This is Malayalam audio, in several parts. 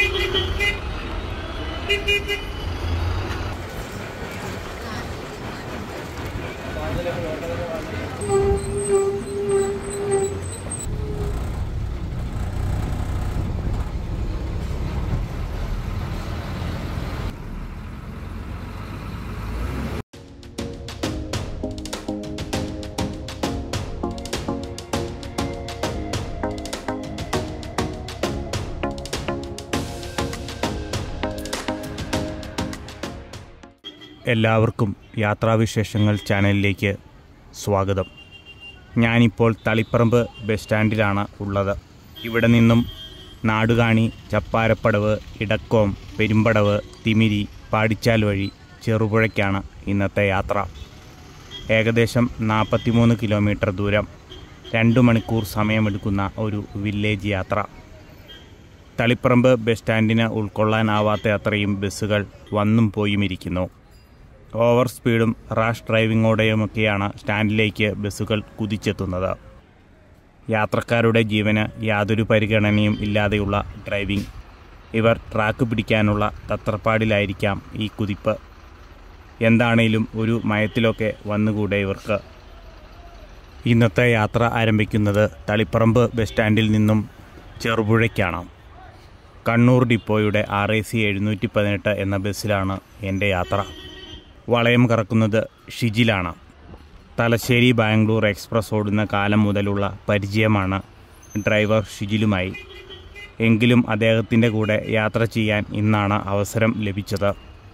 എല്ലാവർക്കും യാത്രാവിശേഷങ്ങൾ ചാനലിലേക്ക് സ്വാഗതം ഞാനിപ്പോൾ തളിപ്പറമ്പ് ബസ് സ്റ്റാൻഡിലാണ് ഉള്ളത് ഇവിടെ നിന്നും നാടുകാണി ചപ്പാരപ്പടവ് ഇടക്കോം പെരുമ്പടവ് തിമിരി പാടിച്ചാൽ വഴി ചെറുപുഴയ്ക്കാണ് ഇന്നത്തെ യാത്ര ഏകദേശം നാൽപ്പത്തിമൂന്ന് കിലോമീറ്റർ ദൂരം രണ്ട് മണിക്കൂർ സമയമെടുക്കുന്ന ഒരു വില്ലേജ് യാത്ര തളിപ്പറമ്പ് ബസ് സ്റ്റാൻഡിന് ഉൾക്കൊള്ളാനാവാത്ത അത്രയും ബസ്സുകൾ വന്നും പോയും ഇരിക്കുന്നു ഓവർ സ്പീഡും റാഷ് ഡ്രൈവിങ്ങോടെയുമൊക്കെയാണ് സ്റ്റാൻഡിലേക്ക് ബസ്സുകൾ കുതിച്ചെത്തുന്നത് യാത്രക്കാരുടെ ജീവന് യാതൊരു പരിഗണനയും ഇല്ലാതെയുള്ള ഡ്രൈവിംഗ് ഇവർ ട്രാക്ക് പിടിക്കാനുള്ള തത്രപ്പാടിലായിരിക്കാം ഈ കുതിപ്പ് എന്താണേലും ഒരു മയത്തിലൊക്കെ വന്നുകൂടെ ഇവർക്ക് ഇന്നത്തെ യാത്ര ആരംഭിക്കുന്നത് തളിപ്പറമ്പ് ബസ് സ്റ്റാൻഡിൽ നിന്നും ചെറുപുഴയ്ക്കാണ് കണ്ണൂർ ഡിപ്പോയുടെ ആർ എ സി എഴുന്നൂറ്റി പതിനെട്ട് എന്ന ബസ്സിലാണ് എൻ്റെ യാത്ര വളയം കറക്കുന്നത് ഷിജിലാണ് തലശ്ശേരി ബാംഗ്ലൂർ എക്സ്പ്രസ് ഓടുന്ന കാലം മുതലുള്ള പരിചയമാണ് ഡ്രൈവർ ഷിജിലുമായി എങ്കിലും അദ്ദേഹത്തിൻ്റെ കൂടെ യാത്ര ചെയ്യാൻ ഇന്നാണ് അവസരം ലഭിച്ചത്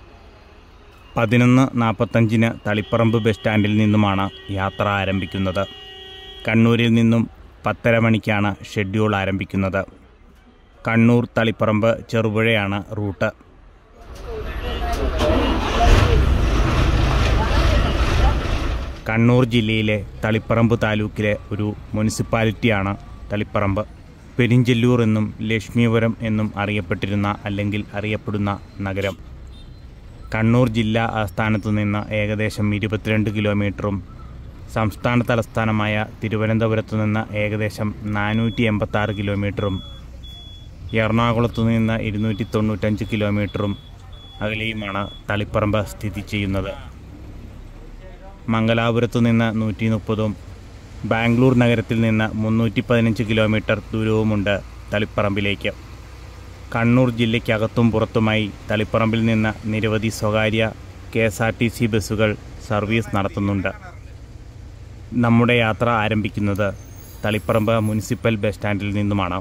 പതിനൊന്ന് നാൽപ്പത്തഞ്ചിന് തളിപ്പറമ്പ് ബസ് സ്റ്റാൻഡിൽ നിന്നുമാണ് യാത്ര ആരംഭിക്കുന്നത് കണ്ണൂരിൽ നിന്നും പത്തര മണിക്കാണ് ഷെഡ്യൂൾ ആരംഭിക്കുന്നത് കണ്ണൂർ തളിപ്പറമ്പ് ചെറുപുഴയാണ് റൂട്ട് കണ്ണൂർ ജില്ലയിലെ തളിപ്പറമ്പ് താലൂക്കിലെ ഒരു മുനിസിപ്പാലിറ്റിയാണ് തളിപ്പറമ്പ് പെരിഞ്ചെല്ലൂർ എന്നും ലക്ഷ്മീപുരം എന്നും അറിയപ്പെട്ടിരുന്ന അല്ലെങ്കിൽ അറിയപ്പെടുന്ന നഗരം കണ്ണൂർ ജില്ലാ ആസ്ഥാനത്തു നിന്ന് ഏകദേശം ഇരുപത്തിരണ്ട് കിലോമീറ്ററും സംസ്ഥാന തലസ്ഥാനമായ തിരുവനന്തപുരത്തു നിന്ന് ഏകദേശം നാനൂറ്റി എൺപത്താറ് കിലോമീറ്ററും എറണാകുളത്തു നിന്ന് ഇരുന്നൂറ്റി തൊണ്ണൂറ്റഞ്ച് കിലോമീറ്ററും അകലെയുമാണ് തളിപ്പറമ്പ് സ്ഥിതി ചെയ്യുന്നത് മംഗലാപുരത്തു നിന്ന് നൂറ്റി മുപ്പതും ബാംഗ്ലൂർ നഗരത്തിൽ നിന്ന് മുന്നൂറ്റി പതിനഞ്ച് കിലോമീറ്റർ ദൂരവുമുണ്ട് തളിപ്പറമ്പിലേക്ക് കണ്ണൂർ ജില്ലയ്ക്കകത്തും പുറത്തുമായി തളിപ്പറമ്പിൽ നിന്ന് നിരവധി സ്വകാര്യ K S R T C ബസ്സുകൾ സർവീസ് നടത്തുന്നുണ്ട് നമ്മുടെ യാത്ര ആരംഭിക്കുന്നത് തളിപ്പറമ്പ് മുനിസിപ്പൽ ബസ് സ്റ്റാൻഡിൽ നിന്നുമാണ്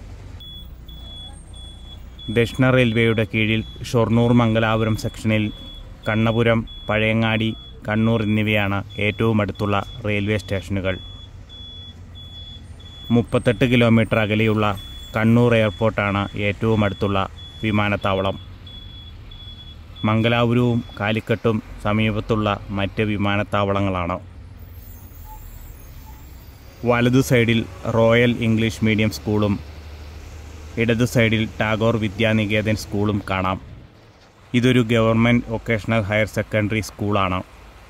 ദക്ഷിണ റെയിൽവേയുടെ കീഴിൽ ഷൊർണൂർ മംഗലാപുരം സെക്ഷനിൽ കണ്ണപുരം പഴയങ്ങാടി കണ്ണൂർ എന്നിവയാണ് ഏറ്റവും അടുത്തുള്ള റെയിൽവേ സ്റ്റേഷനുകൾ മുപ്പത്തെട്ട് കിലോമീറ്റർ അകലെയുള്ള കണ്ണൂർ എയർപോർട്ടാണ് ഏറ്റവും അടുത്തുള്ള വിമാനത്താവളം മംഗലാപുരവും കാലിക്കട്ടും സമീപത്തുള്ള മറ്റ് വിമാനത്താവളങ്ങളാണ് വലതു സൈഡിൽ റോയൽ ഇംഗ്ലീഷ് മീഡിയം സ്കൂളും ഇടതു സൈഡിൽ ടാഗോർ വിദ്യാനികേതൻ സ്കൂളും കാണാം ഇതൊരു ഗവൺമെൻറ് വൊക്കേഷണൽ ഹയർ സെക്കൻഡറി സ്കൂളാണ്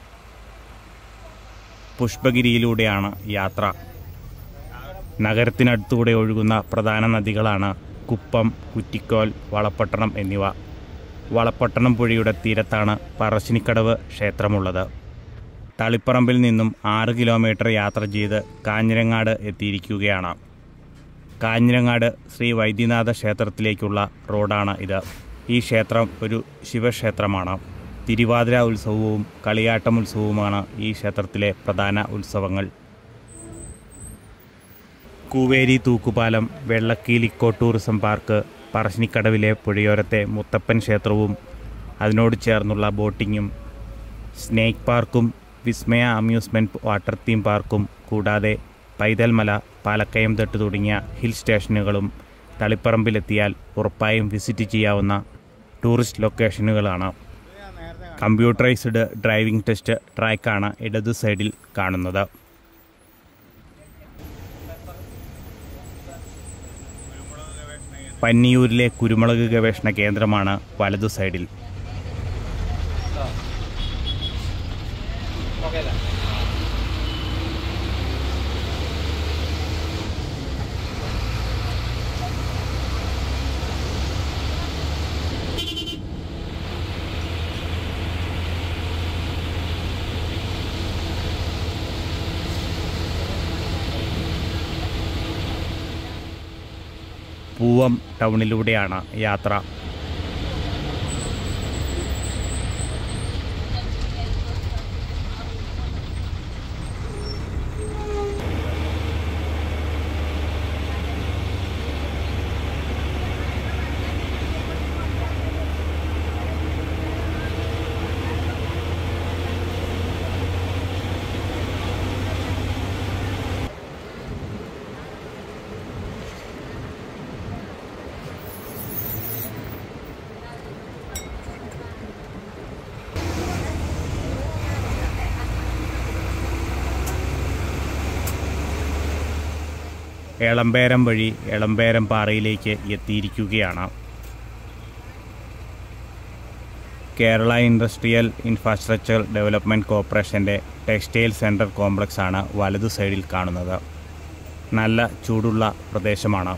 പുഷ്പഗിരിയിലൂടെയാണ് യാത്ര നഗരത്തിനടുത്തൂടെ ഒഴുകുന്ന പ്രധാന നദികളാണ് കുപ്പം കുറ്റിക്കോൽ വളപ്പട്ടണം എന്നിവ വളപ്പട്ടണം പുഴയുടെ തീരത്താണ് പറശ്ശിനിക്കടവ് ക്ഷേത്രമുള്ളത് തളിപ്പറമ്പിൽ നിന്നും ആറ് കിലോമീറ്റർ യാത്ര ചെയ്ത് കാഞ്ഞിരങ്ങാട് എത്തിയിരിക്കുകയാണ് കാഞ്ഞിരങ്ങാട് ശ്രീ വൈദ്യനാഥ ക്ഷേത്രത്തിലേക്കുള്ള റോഡാണ് ഇത് ഈ ക്ഷേത്രം ഒരു ശിവക്ഷേത്രമാണ് തിരുവാതിര ഉത്സവവും കളിയാട്ടം ഉത്സവവുമാണ് ഈ ക്ഷേത്രത്തിലെ പ്രധാന ഉത്സവങ്ങൾ കൂവേരി തൂക്കുപാലം വെള്ളക്കീൽ ഇക്കോ ടൂറിസം പാർക്ക് പറശ്ശിനിക്കടവിലെ പുഴയോരത്തെ മുത്തപ്പൻ ക്ഷേത്രവും അതിനോട് ചേർന്നുള്ള ബോട്ടിങ്ങും സ്നേക്ക് പാർക്കും വിസ്മയ അമ്യൂസ്മെൻറ്റ് വാട്ടർ തീം പാർക്കും കൂടാതെ പൈതൽമല പാലക്കയം തട്ട് തുടങ്ങിയ ഹിൽ സ്റ്റേഷനുകളും തളിപ്പറമ്പിലെത്തിയാൽ ഉറപ്പായും വിസിറ്റ് ചെയ്യാവുന്ന ടൂറിസ്റ്റ് ലൊക്കേഷനുകളാണ് കമ്പ്യൂട്ടറൈസ്ഡ് ഡ്രൈവിംഗ് ടെസ്റ്റ് ട്രാക്കാണ് ഇടതു സൈഡിൽ കാണുന്നത് പന്നിയൂരിലെ കുരുമുളക് ഗവേഷണ കേന്ദ്രമാണ് വലതു സൈഡിൽ പൂവം ടൗണിലൂടെയാണ് യാത്ര എളമ്പേരം വഴി എളമ്പേരം പാറയിലേക്ക് എത്തിയിരിക്കുകയാണ് കേരള ഇൻഡസ്ട്രിയൽ ഇൻഫ്രാസ്ട്രക്ചർ ഡെവലപ്മെൻറ്റ് കോർപ്പറേഷൻ്റെ ടെക്സ്റ്റൈൽ സെൻറ്റർ കോംപ്ലക്സ് ആണ് വലതു സൈഡിൽ കാണുന്നത് നല്ല ചൂടുള്ള പ്രദേശമാണ്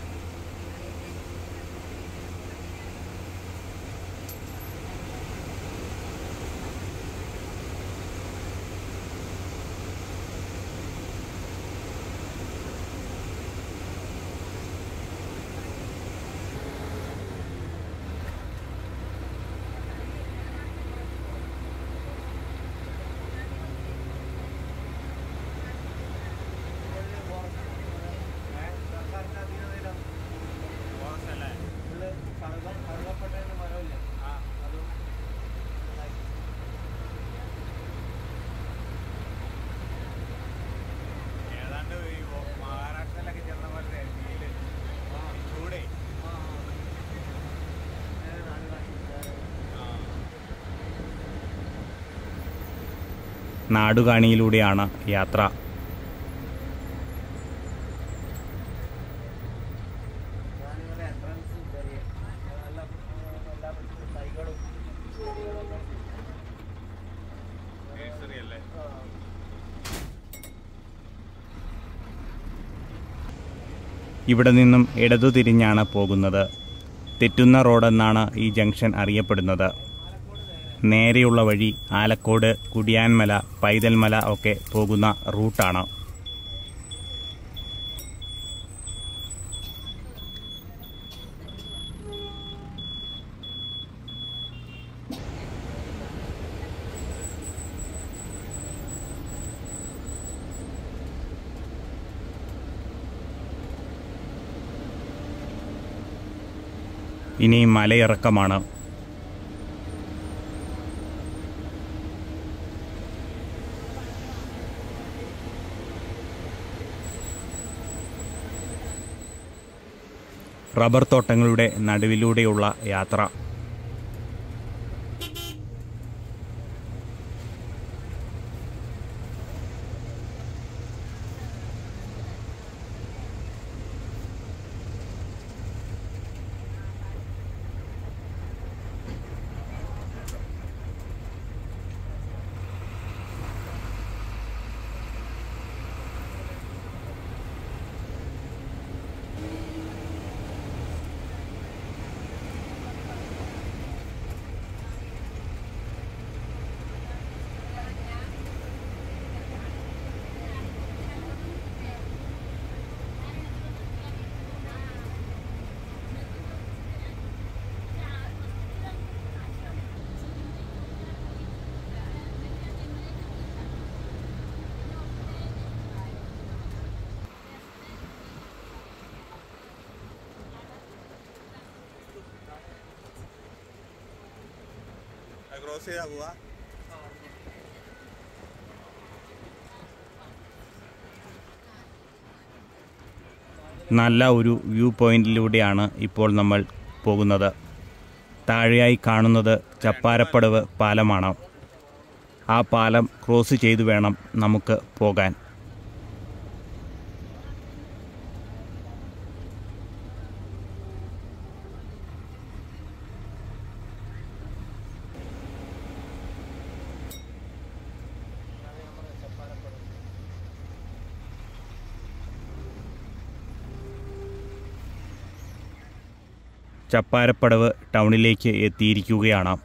ഏതാണ്ട് ഈ മഹാരാഷ്ട്രയിലൊക്കെ ചെന്ന പോലത്തെ ഫീല് ചൂടേ നാടുകാണിയിലൂടെയാണ് യാത്ര നേഴ്സറി അല്ലേ ഇവിടെ നിന്നും ഇടതു തിരിഞ്ഞാണ് പോകുന്നത് തെറ്റുന്ന റോഡെന്നാണ് ഈ ജംഗ്ഷൻ അറിയപ്പെടുന്നത് നേരെയുള്ള വഴി ആലക്കോട് കുടിയാൻമല പൈതൽമല ഒക്കെ പോകുന്ന റൂട്ടാണ് ഇനി മലയിറക്കമാണ് റബ്ബർ തോട്ടങ്ങളുടെ നടുവിലൂടെയുള്ള യാത്ര ക്രോസ് ചെയ്താ പോവാ നല്ല ഒരു വ്യൂ പോയിന്റിലൂടെയാണ് ഇപ്പോൾ നമ്മൾ പോകുന്നത് താഴെയായി കാണുന്നത് ചപ്പാരപ്പടവ് പാലമാണ് ആ പാലം ക്രോസ് ചെയ്തു വേണം നമുക്ക് പോകാൻ ചപ്പാരപ്പടവ് ടൗണിലേക്ക് എത്തിയിരിക്കുകയാണ്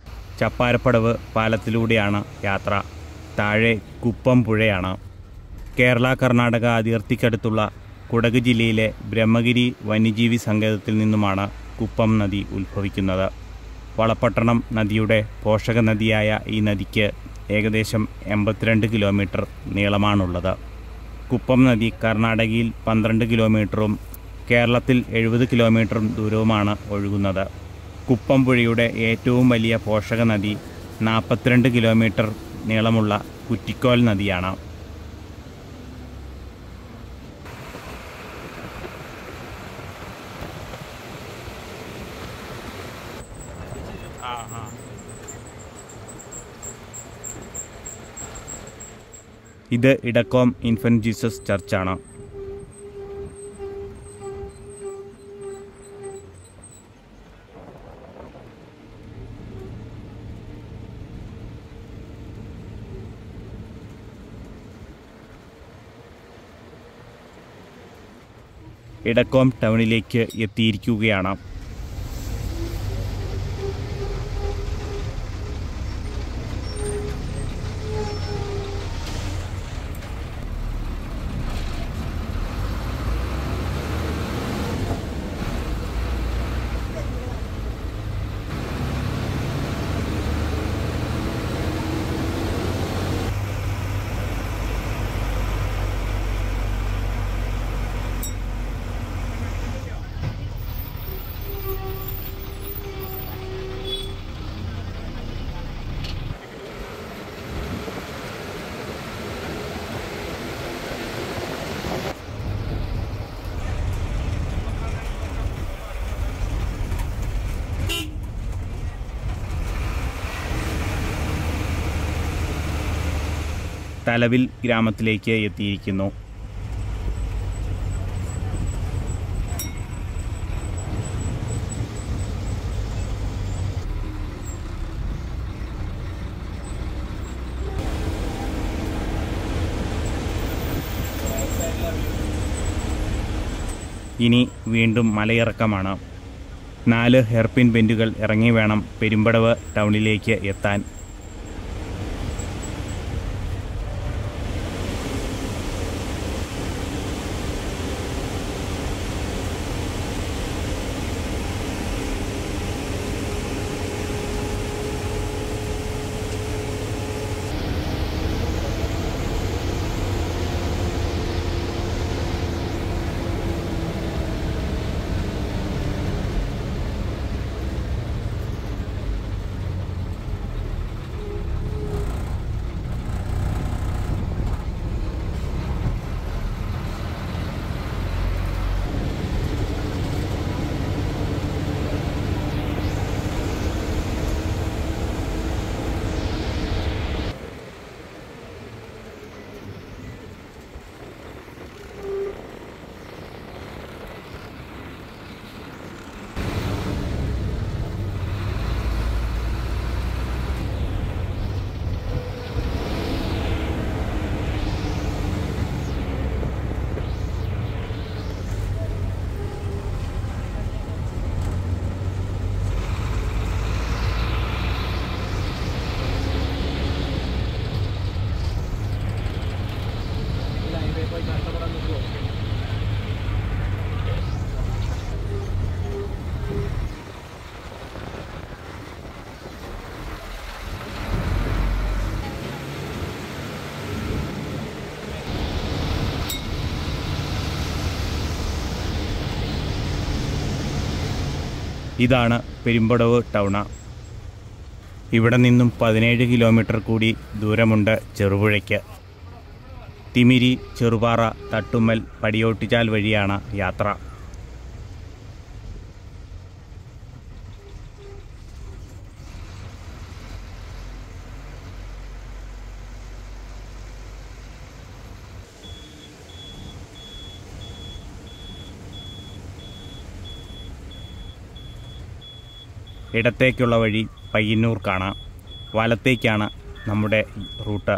ചപ്പാരപ്പടവ് പാലത്തിലൂടെയാണ് യാത്ര താഴെ കുപ്പം പുഴയാണ് കേരള കർണാടക അതിർത്തിക്കടുത്തുള്ള കുടക് ജില്ലയിലെ ബ്രഹ്മഗിരി വന്യജീവി സങ്കേതത്തിൽ നിന്നുമാണ് കുപ്പം നദി ഉത്ഭവിക്കുന്നത് വളപട്ടണം നദിയുടെ പോഷക നദിയായ ഈ നദിക്ക് ഏകദേശം എൺപത്തിരണ്ട് കിലോമീറ്റർ നീളമാണുള്ളത് കുപ്പം നദി കർണാടകയിൽ പന്ത്രണ്ട് കിലോമീറ്ററും കേരളത്തിൽ എഴുപത് കിലോമീറ്ററും ദൂരവുമാണ് ഒഴുകുന്നത് കുപ്പം പുഴയുടെ ഏറ്റവും വലിയ പോഷക നദി നാൽപ്പത്തിരണ്ട് കിലോമീറ്റർ നീളമുള്ള കുറ്റിക്കോൽ നദിയാണ് ഇത് ഇടക്കോം ഇൻഫൻറ്റ് ജീസസ് ചർച്ചാണ് ഇടക്കോം ടൗണിലേക്ക് എത്തിയിരിക്കുകയാണ് തലവിൽ ഗ്രാമത്തിലേക്ക് എത്തിയിരിക്കുന്നു ഇനി വീണ്ടും മലയിറക്കമാണ് നാല് ഹെയർപിൻ ബെൻഡുകൾ ഇറങ്ങി വേണം പെരുമ്പടവ് ടൗണിലേക്ക് എത്താൻ ഇതാണ് പെരുമ്പടവ് ടൗണ് ഇവിടെ നിന്നും പതിനേഴ് കിലോമീറ്റർ കൂടി ദൂരമുണ്ട് ചെറുപുഴയ്ക്ക് തിമിരി ചെറുപാറ തട്ടുമ്മൽ പടിയോട്ടിച്ചാൽ വഴിയാണ് യാത്ര ഇടത്തേക്കുള്ള വഴി പയ്യന്നൂർക്കാണ് വലത്തേക്കാണ് നമ്മുടെ റൂട്ട്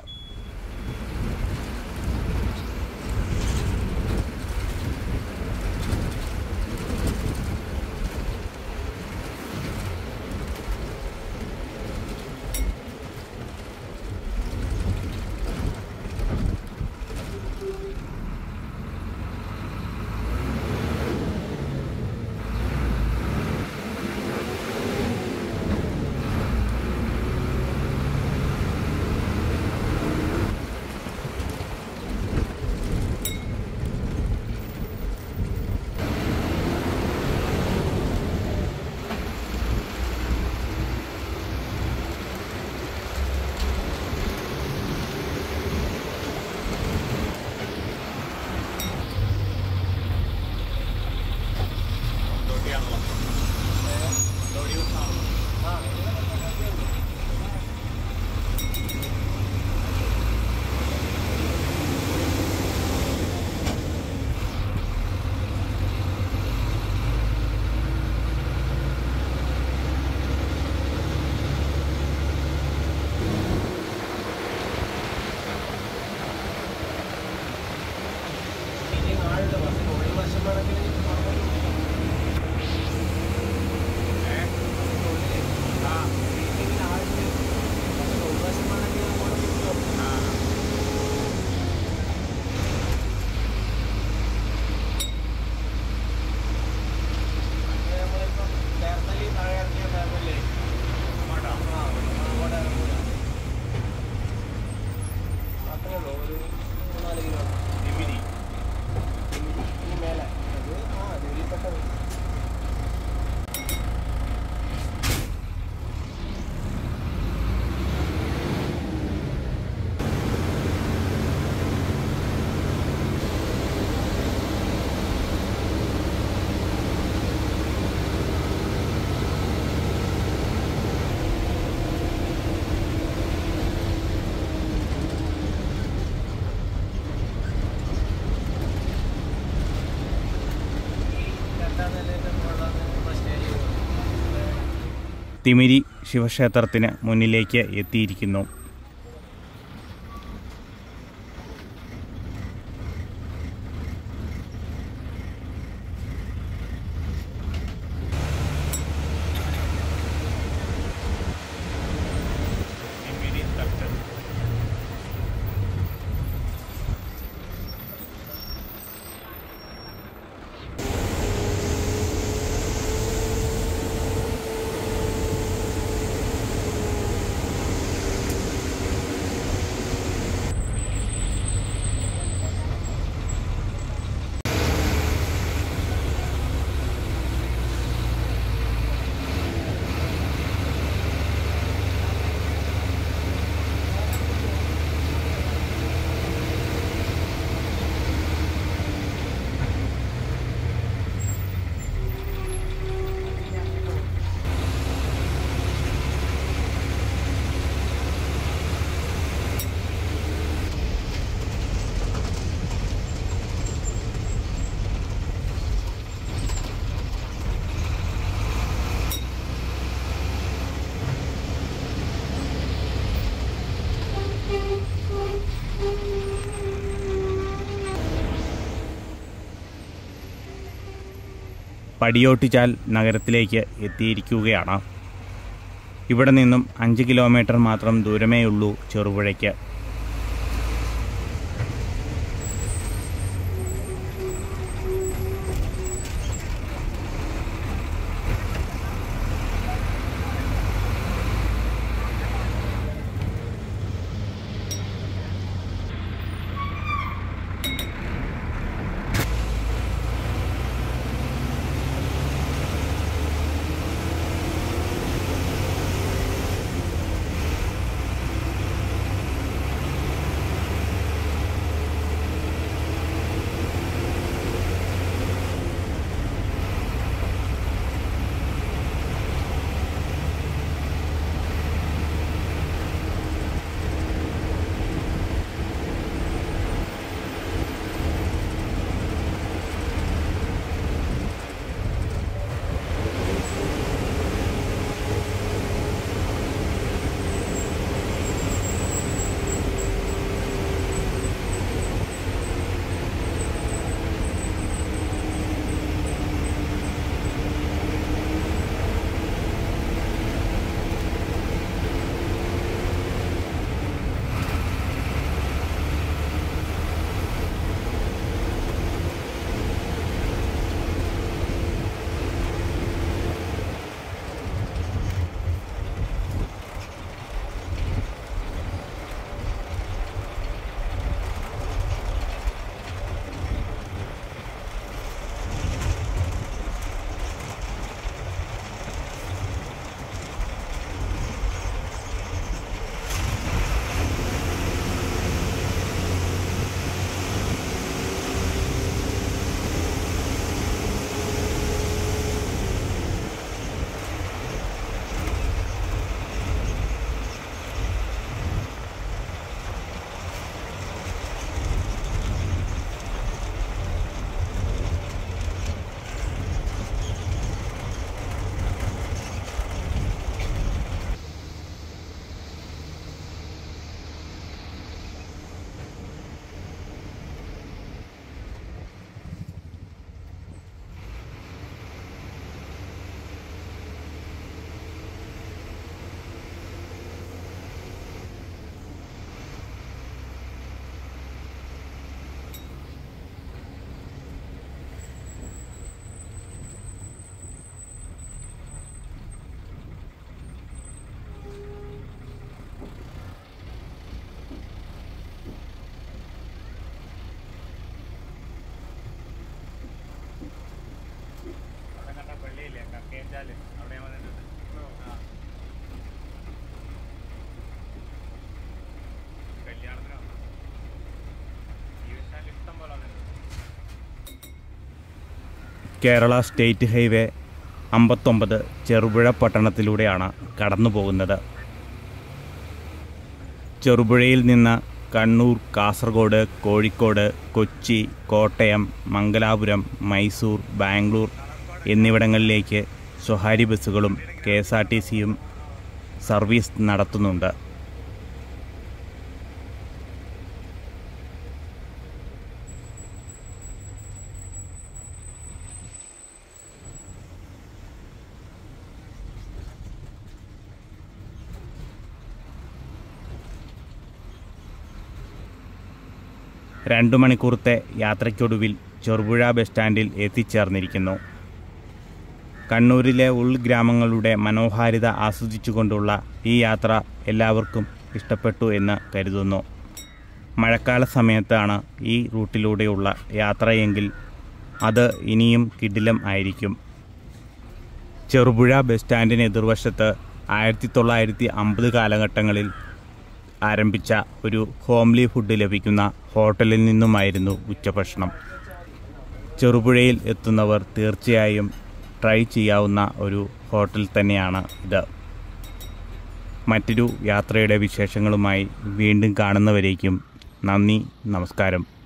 രണ്ടാം നിലയിലെ മുകളിലാണ് നമ്മൾ സ്റ്റേ ചെയ്യുന്നത് തിമിരി ശിവക്ഷേത്രത്തിന് മുന്നിലേക്ക് എത്തിയിരിക്കുന്നു പടിയോട്ടിച്ചാൽ നഗരത്തിലേക്ക് എത്തിയിരിക്കുകയാണ് ഇവിടെ നിന്നും അഞ്ച് കിലോമീറ്റർ മാത്രം ദൂരമേയുള്ളൂ ചെറുപുഴയ്ക്ക് അവിടെ കണ്ട പള്ളിയില്ലേ കക്കയഞ്ചാല് അവിടെ ഞാൻ വന്നിട്ടുണ്ട് ആ. കല്യാണത്തിന് വന്നു ജീവിച്ചാൽ ഇഷ്ടം പോലെ വന്നിട്ടുണ്ട് കേരള സ്റ്റേറ്റ് ഹൈവേ അമ്പത്തൊമ്പത് ചെറുപുഴ പട്ടണത്തിലൂടെയാണ് കടന്നു പോകുന്നത് ചെറുപുഴയിൽ നിന്ന് കണ്ണൂർ കാസർഗോഡ് കോഴിക്കോട് കൊച്ചി കോട്ടയം മംഗലാപുരം മൈസൂർ ബാംഗ്ലൂർ എന്നിവിടങ്ങളിലേക്ക് സ്വകാര്യ ബസ്സുകളും കെ എസ് ആർ ടി സിയും സർവീസ് നടത്തുന്നുണ്ട് രണ്ടു മണിക്കൂറത്തെ യാത്രയ്ക്കൊടുവിൽ ചെറുപുഴ ബസ് സ്റ്റാൻഡിൽ എത്തിച്ചേർന്നിരിക്കുന്നു കണ്ണൂരിലെ ഉൾഗ്രാമങ്ങളുടെ മനോഹാരിത ആസ്വദിച്ചുകൊണ്ടുള്ള ഈ യാത്ര എല്ലാവർക്കും ഇഷ്ടപ്പെട്ടു എന്ന് കരുതുന്നു മഴക്കാല സമയത്താണ് ഈ റൂട്ടിലൂടെയുള്ള യാത്രയെങ്കിൽ അത് ഇനിയും കിടിലം ആയിരിക്കും ചെറുപുഴ ബസ് സ്റ്റാൻഡിന് എതിർവശത്ത് ആയിരത്തി തൊള്ളായിരത്തി അമ്പത് കാലഘട്ടങ്ങളിൽ ആരംഭിച്ച ഒരു ഹോംലി ഫുഡ് ലഭിക്കുന്ന ഹോട്ടലിൽ നിന്നുമായിരുന്നു ഉച്ചഭക്ഷണം ചെറുപുഴയിൽ എത്തുന്നവർ തീർച്ചയായും ട്രൈ ചെയ്യാവുന്ന ഒരു ഹോട്ടൽ തന്നെയാണ് ഇത് മറ്റൊരു യാത്രയുടെ വിശേഷങ്ങളുമായി വീണ്ടും കാണുന്നവരേക്കും നന്ദി നമസ്കാരം